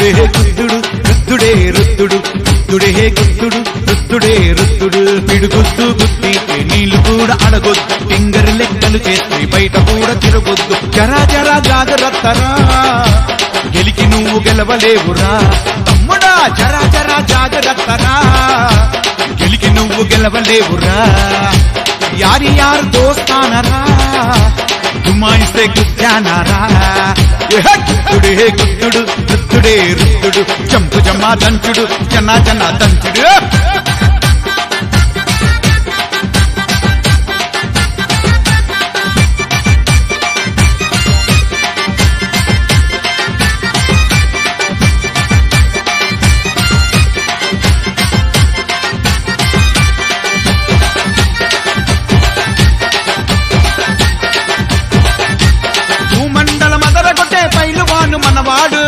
గుద్దుడు రుద్దుడే రుద్దుడు రుద్దుడే గుద్దుడు రుద్దుడే రుద్దుడు పిడుగుద్దు గుద్ది నీళ్లు కూడా అడగొద్దు టింగర్ లెక్కలు చేసి బయట కూడా తిరగొద్దు జరా జరా జాగ్రత్తరా గెలికి నువ్వు గెలవలేవురా తమ్ముడా జరా జరా జాగ్రత్తరా గెలికి నువ్వు గెలవలేవురా యారి యారు దోస్తానరా గుమాయిస్తే గుద్దానరా గుద్దుడే గుద్దుడు రుద్దుడే రుద్దుడు చంపు జమా దంచుడు జనా జనా దంచుడు భూమండల మదరగొట్టే పైలువాను మనవాడు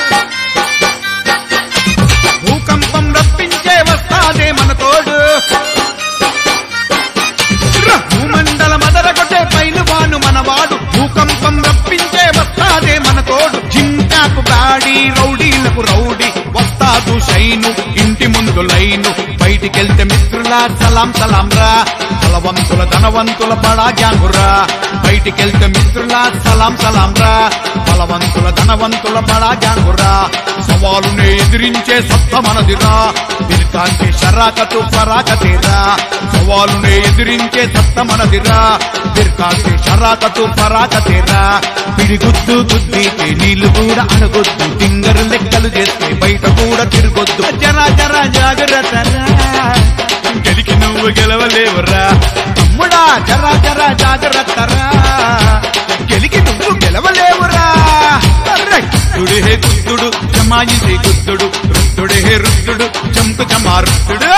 భూకంపం రప్పించే వస్తాదే మన తోడు ర! భూమండల మదరగొట్టే పైలువాను మనవాడు భూకంపం రప్పించే వస్తాదే మన తోడు జింకాకు బాడి రౌడీలకు రౌడీ వస్తాదు షైను ఇంటి ముందు లైను బయటికెళ్తే మిత్రులా సలాం సలాం రా బలవంతుల ధనవంతుల బడా గ్యాంగురా బయటికెళ్తే మిత్రులా సలాం సలాం రా బలవంతుల ధనవంతుల బడా గ్యాంగురా సవాలునే ఎదిరించే సత్త మనదిరా బిర్కాంటి షరాకతు పరాకతేరా సవాలునే ఎదిరించే సత్త మనదిరా బిర్కాంటి షరాకతు పరాకతేరా పిడిగుద్దు గుద్దితే నీళ్లు కూడా అడగొద్దు టింగరు లెక్కలు చేస్తే బయట కూడా తిరగొద్దు జరా జరా జాగ్రత్తరా గెలికి నువ్వు గెలవలేవురా తమ్ముడా జరా జరా జాగ్రత్తరా గెలికి నువ్వు గెలవలేవురా అర్రే! గుద్దుడే గుద్దుడు జమాయించి గుద్దుడు రుద్దుడే రుద్దుడు చంకు చమా రుద్దుడు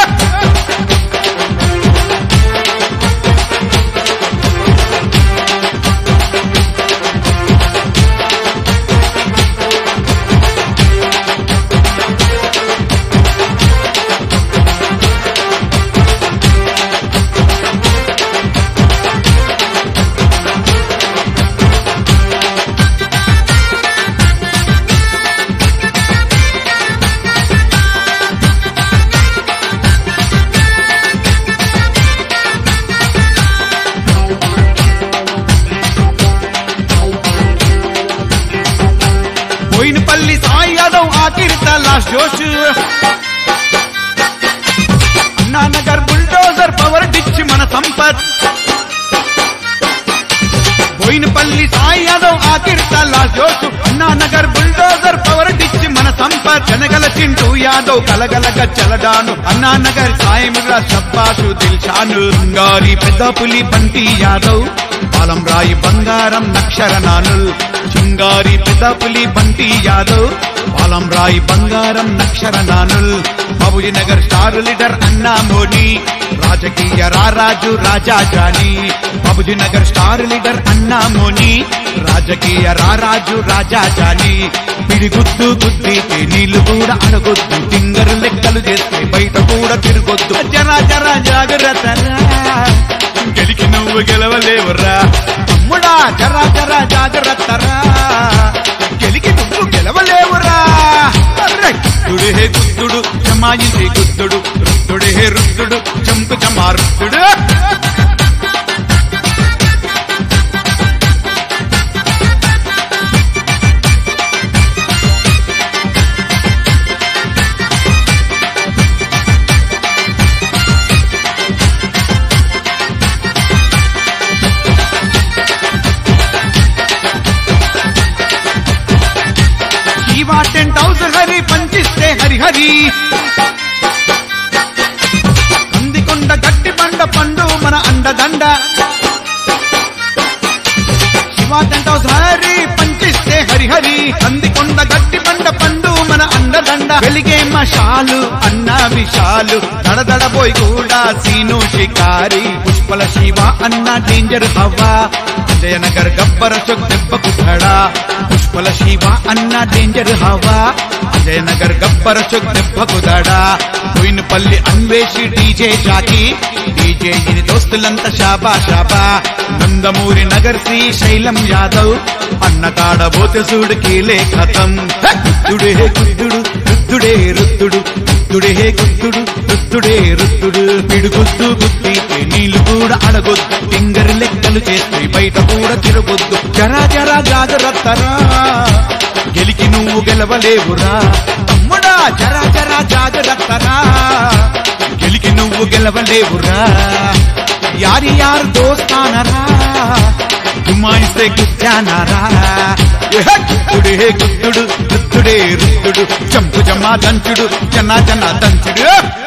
పోయినపల్లి సాయి యాదవ్ ఆఖిరిత లాస్ట్ జోష్ అన్నానగర్ బుల్డోజర్ పవర్ డిచ్ మన సంపత్ పోయినపల్లి సాయి యాదవ్ ఆఖిరిత లాస్ట్ జోష్ అన్నానగర్ బుల్డోజర్ పవర్ డిచ్ మన సంపత్ జనగల చింటూ యాదవ్ కలగలగ చలడాను అన్నానగర్ సాయిముగా సబ్బాసు దిల్షాను సింగారి పెద్ద పులి బంటి యాదవ్ పాలం రాయి బంగారం నక్షర నానుల్ చింగారి పెద్ద పులి బంటి యాదవ్ పాలం రాయి బంగారం నక్షర నానుల్ బాబుజీ నగర్ స్టార్ లీడర్ అన్నా మోని రాజకీయ రారాజు రాజా జాని బాబుజీ నగర్ స్టార్ లీడర్ అన్నా మోని రాజకీయ రారాజు రాజా జాని పిడిగుద్దు గుద్దితే నీళ్లు కూడా అడగొద్దు టింగరు లెక్కలు చేస్తే బయట కూడా తిరగొద్దు జరా జరా జాగ్రత్త గెలికి నువ్వు గెలవలేవురా తమ్ముడా జరా జరా జాగ్రత్తరా గెలికి నువ్వు గెలవలేవురా అర్రే! గుద్దుడే గుద్దుడు జమాయించి గుద్దుడు రుద్దుడే రుద్దుడు చంపు చమా రుద్దుడు శివా టెంట్ హౌస్ హరి పంచిస్తే హరి హరి కందికొండ గట్టి బండ పండు మన అండదండ శివా టెంట్ హౌస్ హరి పంచిస్తే హరి హరి కందికొండ గట్టి బండ పండు మన అండదండ వెలిగే మషాలు అన్న విషాలు దడదడబోయి కూడా సీను షికారి పుష్పల శివ అన్న డేంజర్ హవా జయనగర్ గబ్బర చొక్ దెబ్బకు ధడా పుష్పల శివ అన్న డేంజర్ హవా జయనగర్ గబ్బర చొక్ దెబ్బకు దడా Poyinapalli Anveshi DJ jockey DJ ఇని దోస్తులంతా షాబా షాబా నందమూరి నగర్ శ్రీ శైలం యాదవ్ అన్న కాడబోతే చూడు కీలే ఖతం హే! రుద్దుడే గుద్దుడు రుద్దుడే రుద్దుడు రుద్దుడే గుద్దుడు రుద్దుడే రుద్దుడు పిడుగుద్దు గుద్ది నీళ్లు కూడా అడగొద్దు టింగర్ లెక్కలు చేస్తే బయట కూడా తిరగొద్దు జరా జరా జాగ్రత్తరా గెలికి నువ్వు గెలవలేవురా తమ్ముడా జరా జరా జాగ్రత్తరా గెలికి నువ్వు గెలవలేవురా యారి యారు దోస్తానరా గుమాయిస్తే గుచ్చానరా గుత్తుడే గుత్తుడు గుత్తుడే రుత్తుడు చంపు జమా దంచుడు జనా జనా దంచుడు